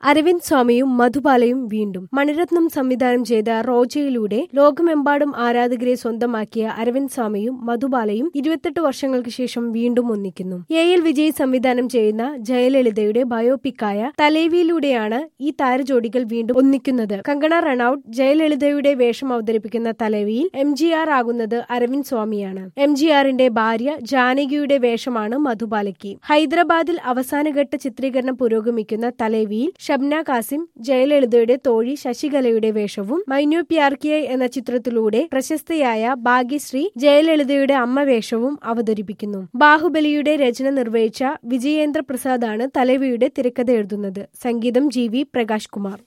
അരവിന്ദ് സ്വാമിയും മധുബാലയും വീണ്ടും മണിരത്നം സംവിധാനം ചെയ്ത റോജയിലൂടെ ലോകമെമ്പാടും ആരാധകരെ സ്വന്തമാക്കിയ അരവിന്ദ് സ്വാമിയും മധുബാലയും ഇരുപത്തെട്ട് വർഷങ്ങൾക്ക് ശേഷം വീണ്ടും ഒന്നിക്കുന്നു എ എൽ വിജയ് സംവിധാനം ചെയ്യുന്ന ജയലളിതയുടെ ബയോപിക്കായ തലേവിയിലൂടെയാണ് ഈ താരജോഡികൾ വീണ്ടും ഒന്നിക്കുന്നത് കങ്കണ റണൌട്ട് ജയലളിതയുടെ വേഷം അവതരിപ്പിക്കുന്ന തലേവിയിൽ എം ജി ആർ ആകുന്നത് അരവിന്ദ് സ്വാമിയാണ് എം ജി ആറിന്റെ ഭാര്യ ജാനകിയുടെ വേഷമാണ് മധുബാലയ്ക്ക് ഹൈദരാബാദിൽ അവസാനഘട്ട ചിത്രീകരണം പുരോഗമിക്കുന്ന തലേവിയിൽ ഷബ്ന കാസിം ജയലളിതയുടെ തോഴി ശശികലയുടെ വേഷവും മൈന്യു പ്യാർക്കിയ എന്ന ചിത്രത്തിലൂടെ പ്രശസ്തയായ ഭാഗ്യശ്രീ ജയലളിതയുടെ അമ്മ വേഷവും അവതരിപ്പിക്കുന്നു ബാഹുബലിയുടെ രചന നിർവഹിച്ച വിജയേന്ദ്ര പ്രസാദാണ് തലവിയുടെ തിരക്കഥ എഴുതുന്നത് സംഗീതം ജി വി പ്രകാശ് കുമാർ